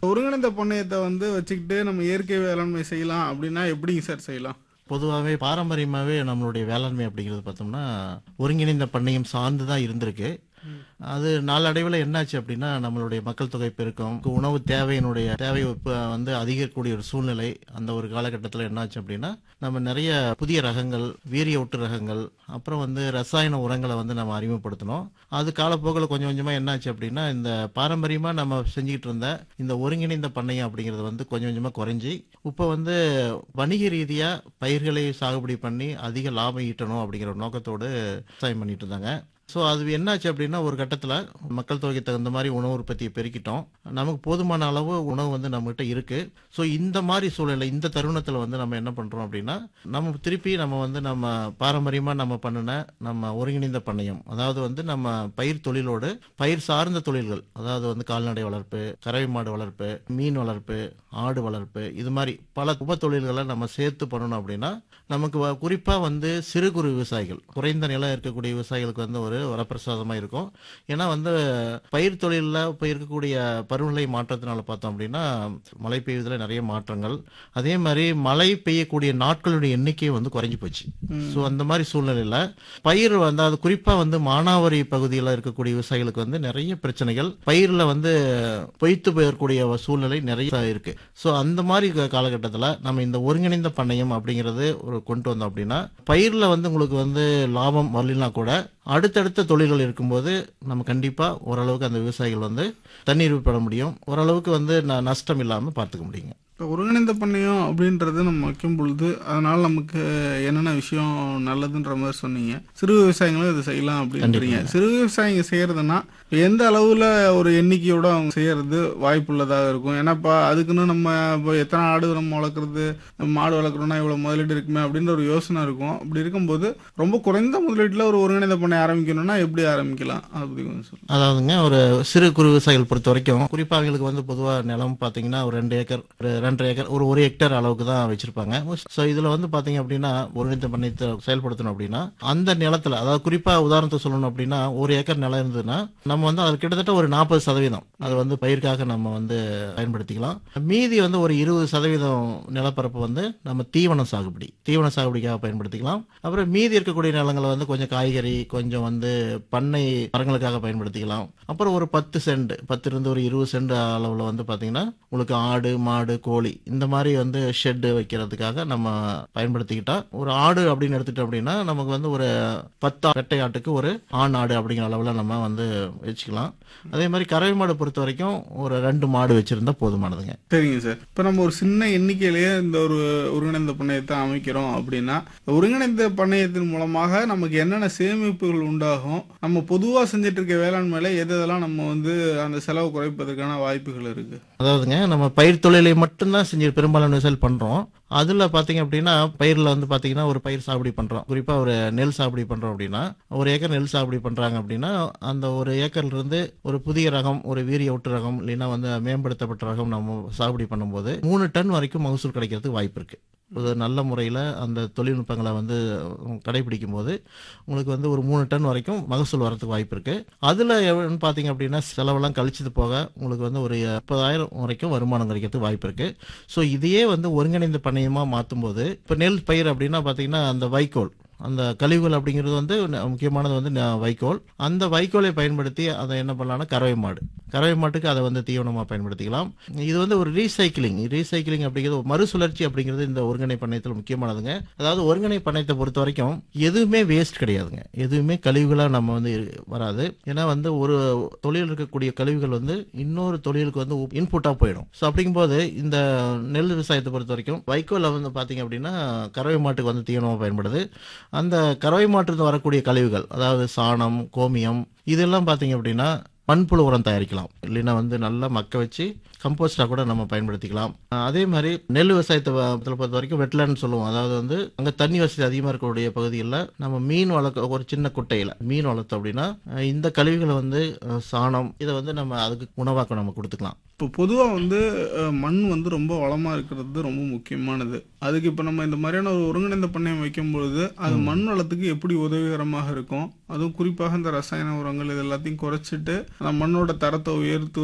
ஒருங்கிணைந்த பண்ணையத்தை வந்து வச்சுக்கிட்டு நம்ம இயற்கை வேளாண்மை செய்யலாம் அப்படின்னா எப்படிங்க சார் செய்யலாம் பொதுவாகவே பாரம்பரியமாகவே நம்மளுடைய வேளாண்மை அப்படிங்கிறது பார்த்தோம்னா ஒருங்கிணைந்த பண்ணையம் சார்ந்து தான் இருந்திருக்கு அது நாளடைவில் என்னாச்சு அப்படின்னா நம்மளுடைய மக்கள் தொகை பெருக்கம் உணவு தேவையினுடைய தேவை இப்போ வந்து அதிகரிக்கக்கூடிய ஒரு சூழ்நிலை அந்த ஒரு காலகட்டத்தில் என்னாச்சு அப்படின்னா நம்ம நிறைய புதிய ரகங்கள் வீரிய ஒட்டு ரகங்கள் அப்புறம் வந்து ரசாயன உரங்களை வந்து நம்ம அறிமுகப்படுத்தினோம் அது காலப்போக்கில் கொஞ்சம் கொஞ்சமாக என்னாச்சு அப்படின்னா இந்த பாரம்பரியமாக நம்ம செஞ்சுக்கிட்டு இருந்த இந்த ஒருங்கிணைந்த பண்ணையம் அப்படிங்கிறது வந்து கொஞ்சம் கொஞ்சமாக குறைஞ்சி இப்போ வந்து வணிக ரீதியாக பயிர்களை சாகுபடி பண்ணி அதிக லாபம் ஈட்டணும் அப்படிங்கிற ஒரு நோக்கத்தோடு விவசாயம் பண்ணிட்டு இருந்தாங்க ஸோ அது என்னாச்சு அப்படின்னா ஒரு கட்டத்தில் மக்கள் தொகைக்கு தகுந்த மாதிரி உணவு உற்பத்தியை பெருக்கிட்டோம் நமக்கு போதுமான அளவு உணவு வந்து நம்மகிட்ட இருக்கு ஸோ இந்த மாதிரி சூழலில் இந்த தருணத்தில் வந்து நம்ம என்ன பண்ணுறோம் அப்படின்னா நம்ம திருப்பி நம்ம வந்து நம்ம பாரம்பரியமாக நம்ம பண்ணின நம்ம ஒருங்கிணைந்த பண்ணையம் அதாவது வந்து நம்ம பயிர் தொழிலோடு பயிர் சார்ந்த தொழில்கள் அதாவது வந்து கால்நடை வளர்ப்பு கறவை மாடு வளர்ப்பு மீன் வளர்ப்பு ஆடு வளர்ப்பு இது மாதிரி பல உப தொழில்களை நம்ம சேர்த்து பண்ணணும் அப்படின்னா நமக்கு வ- குறிப்பா வந்து சிறு குறு விவசாயிகள் குறைந்த நிலம் இருக்கக்கூடிய விவசாயிகளுக்கு வந்து ஒரு வரப்பிரசாதமா இருக்கும் ஏன்னா வந்து பயிர் தொழிலில் இப்போ இருக்கக்கூடிய பருவநிலை மாற்றத்தினால பார்த்தோம் அப்படின்னா மழை பெய்வதில் நிறைய மாற்றங்கள் அதே மாதிரி மழை பெய்யக்கூடிய நாட்களுடைய எண்ணிக்கை வந்து குறைஞ்சி போச்சு ஸோ அந்த மாதிரி சூழ்நிலையில் பயிர் வந்து அது குறிப்பாக வந்து மானாவாரி பகுதியில் இருக்கக்கூடிய விவசாயிகளுக்கு வந்து நிறைய பிரச்சனைகள் பயிரில் வந்து பொய்த்து போயக்கூடிய சூழ்நிலை நிறைய இருக்கு ஸோ அந்த மாதிரி காலகட்டத்தில் நம்ம இந்த ஒருங்கிணைந்த பண்ணையம் அப்படிங்கிறது ஒரு கொண்டு வந்தோம் அப்படின்னா பயிரில் வந்து உங்களுக்கு வந்து லாபம் வரலனா கூட அடுத்தடுத்த தொழில்கள் இருக்கும்போது நம்ம கண்டிப்பாக ஓரளவுக்கு அந்த விவசாயிகள் வந்து தண்ணீர் பெற முடியும் ஓரளவுக்கு வந்து ந- நஷ்டம் இல்லாமல் பார்த்துக்க முடியுங்க இப்போ ஒருங்கிணைந்த பண்ணையம் அப்படின்றது நம்ம வைக்கும் பொழுது அதனால நமக்கு என்னென்ன விஷயம் நல்லதுன்ற மாதிரி சொன்னீங்க சிறு விவசாயிகளும் இது செய்யலாம் அப்படின்றீங்க சிறு விவசாயிங்க செய்யறதுன்னா எந்த அளவுல ஒரு எண்ணிக்கையோட அவங்க செய்யறது வாய்ப்புள்ளதாக இருக்கும் ஏன்னாப்பா அதுக்குன்னு நம்ம இப்போ எத்தனை ஆடு நம்ம வளர்க்குறது மாடு வளர்க்குறோம்னா இவ்வளோ முதலீடு இருக்குமே அப்படின்ற ஒரு யோசனை இருக்கும் அப்படி இருக்கும்போது ரொம்ப குறைந்த முதலீட்டில் ஒரு ஒருங்கிணைந்த பண்ணை ஆரம்பிக்கணும்னா எப்படி ஆரம்பிக்கலாம் அதை பற்றி கொஞ்சம் சொல்லுங்க அதாவதுங்க ஒரு சிறு குறு விவசாயிகள் பொறுத்த வரைக்கும் குறிப்பாக அவங்களுக்கு வந்து பொதுவாக நிலம் பார்த்தீங்கன்னா ஒரு ரெண்டு ஏக்கர் ஒரு ரெண்டரை ஏக்கர் ஒரு ஒரு ஹெக்டேர் அளவுக்கு தான் வச்சிருப்பாங்க ஸோ இதில் வந்து பார்த்தீங்க அப்படின்னா ஒருங்கிணைந்த பண்ணையத்தை செயல்படுத்தணும் அப்படின்னா அந்த நிலத்தில் அதாவது குறிப்பாக உதாரணத்தை சொல்லணும் அப்படின்னா ஒரு ஏக்கர் நிலம் இருந்ததுன்னா நம்ம வந்து அது கிட்டத்தட்ட ஒரு நாற்பது சதவீதம் அது வந்து பயிர்க்காக நம்ம வந்து பயன்படுத்திக்கலாம் மீதி வந்து ஒரு இருபது சதவீதம் நிலப்பரப்பு வந்து நம்ம தீவன சாகுபடி தீவன சாகுபடிக்காக பயன்படுத்திக்கலாம் அப்புறம் மீதி இருக்கக்கூடிய நிலங்களை வந்து கொஞ்சம் காய்கறி கொஞ்சம் வந்து பண்ணை மரங்களுக்காக பயன்படுத்திக்கலாம் அப்புறம் ஒரு பத்து சென்ட் பத்து இருந்து ஒரு இருபது சென்ட் அளவில் வந்து பார்த்தீங்கன்னா உங்களுக்கு ஆடு மாடு கோழி இந்த மாதிரி வந்து ஷெட்டு வைக்கிறதுக்காக நம்ம பயன்படுத்திக்கிட்டா ஒரு ஆடு அப்படின்னு எடுத்துட்டோம் அப்படின்னா நமக்கு வந்து ஒரு பத்து வெட்டை ஆட்டுக்கு ஒரு ஆண் ஆடு அப்படிங்கிற அளவில் நம்ம வந்து வச்சுக்கலாம் அதே மாதிரி கறவை மாடு பொறுத்த வரைக்கும் ஒரு ரெண்டு மாடு வச்சிருந்தா போதுமானதுங்க சரிங்க சார் இப்போ நம்ம ஒரு சின்ன எண்ணிக்கையிலேயே இந்த ஒரு ஒருங்கிணைந்த பண்ணையத்தை அமைக்கிறோம் அப்படின்னா ஒருங்கிணைந்த பண்ணையத்தின் மூலமாக நமக்கு என்னென்ன சேமிப்புகள் உண்டாகும் நம்ம பொதுவாக செஞ்சுட்டு இருக்க வேளாண்மையில எது எதெல்லாம் நம்ம வந்து அந்த செலவு குறைப்பதற்கான வாய்ப்புகள் இருக்கு அதாவதுங்க நம்ம பயிர் தொழிலை மட்டும்தான் செஞ்சு பெரும்பாலான விவசாயம் பண்றோம் அதுல பாத்தீங்க அப்படின்னா பயிர்ல வந்து பாத்தீங்கன்னா ஒரு பயிர் சாகுபடி பண்றோம் குறிப்பா ஒரு நெல் சாகுபடி பண்றோம் அப்படின்னா ஒரு ஏக்கர் நெல் சாகுபடி பண்றாங்க அப்படின்னா அந்த ஒரு ஏக்கர்ல இருந்து ஒரு புதிய ரகம் ஒரு வீரிய ஒட்டு ரகம் இல்லைன்னா வந்து மேம்படுத்தப்பட்ட ரகம் நம்ம சாகுபடி பண்ணும்போது மூணு டன் வரைக்கும் மகசூல் கிடைக்கிறதுக்கு வாய்ப்பு இருக்கு ஒரு நல்ல முறையில் அந்த தொழில்நுட்பங்களை வந்து கடைபிடிக்கும் போது உங்களுக்கு வந்து ஒரு மூணு டன் வரைக்கும் மகசூல் வரதுக்கு வாய்ப்பு இருக்கு அதுல எவ்வளவுன்னு பாத்தீங்க அப்படின்னா செலவெல்லாம் கழிச்சது போக உங்களுக்கு வந்து ஒரு முப்பதாயிரம் வரைக்கும் வருமானம் கிடைக்கிறதுக்கு வாய்ப்பு இருக்கு ஸோ இதையே வந்து ஒருங்கிணைந்த பண்ணையமா மாற்றும் போது இப்போ நெல் பயிர் அப்படின்னா பாத்தீங்கன்னா அந்த வைக்கோல் அந்த கழிவுகள் அப்படிங்கிறது வந்து ந- முக்கியமானது வந்து ந- வைக்கோல் அந்த வைக்கோலை பயன்படுத்தி அதை என்ன பண்ணலாம்னா கறவை மாடு கறவை மாட்டுக்கு அதை வந்து தீவனமாக பயன்படுத்திக்கலாம் இது வந்து ஒரு ரீசைக்கிளிங் ரீசைக்கிளிங் அப்படிங்கிறது ஒரு மறுசுழற்சி அப்படிங்கிறது இந்த ஒருங்கிணை பண்ணையத்தில் முக்கியமானதுங்க அதாவது ஒருங்கிணை பண்ணையத்தை பொறுத்த வரைக்கும் எதுவுமே வேஸ்ட் கிடையாதுங்க எதுவுமே கழிவுகளாக நம்ம வந்து இரு- வராது ஏன்னா வந்து ஒரு தொழில் இருக்கக்கூடிய கழிவுகள் வந்து இன்னொரு தொழிலுக்கு வந்து இன்புட்டாக போயிடும் ஸோ அப்படிங்கும்போது இந்த நெல் விவசாயத்தை பொறுத்த வரைக்கும் வைக்கோல வந்து பார்த்தீங்க அப்படின்னா கறவை மாட்டுக்கு வந்து தீவனமாக பயன்படுது அந்த கறவை மாட்டுல வரக்கூடிய கழிவுகள் அதாவது சாணம் கோமியம் இதெல்லாம் பார்த்தீங்க அப்படின்னா மண்புழு உரம் தயாரிக்கலாம் இல்லைன்னா வந்து நல்லா மக்க வச்சு கம்போஸ்டாக கூட நம்ம பயன்படுத்திக்கலாம் அஹ் அதே மாதிரி நெல் விவசாயத்தை வ- இதுல பொறுத்த வரைக்கும் வெட்லான்னு சொல்லுவோம் அதாவது வந்து அங்கே தண்ணி வசதி அதிகமாக இருக்கக்கூடிய பகுதிகளில் நம்ம மீன் வளர்க்க ஒரு சின்ன குட்டையில் மீன் வளர்த்தோம் அப்படின்னா அஹ் இந்த கழிவுகளை வந்து அஹ் சாணம் இதை வந்து நம்ம அதுக்கு உணவாக்க நம்ம கொடுத்துக்கலாம் இப்போ பொதுவாக வந்து அஹ், மண் வந்து ரொம்ப வளமாக இருக்கிறது ரொம்ப முக்கியமானது அதுக்கு இப்போ நம்ம இந்த மாதிரியான ஒரு ஒருங்கிணைந்த பண்ணையம் வைக்கும் பொழுது அது மண் வளத்துக்கு எப்படி உதவிகரமாக இருக்கும் அதுவும் குறிப்பாக இந்த ரசாயன உரங்கள் இது எல்லாத்தையும் குறைச்சிட்டு அந்த மண்ணோட தரத்தை உயர்த்து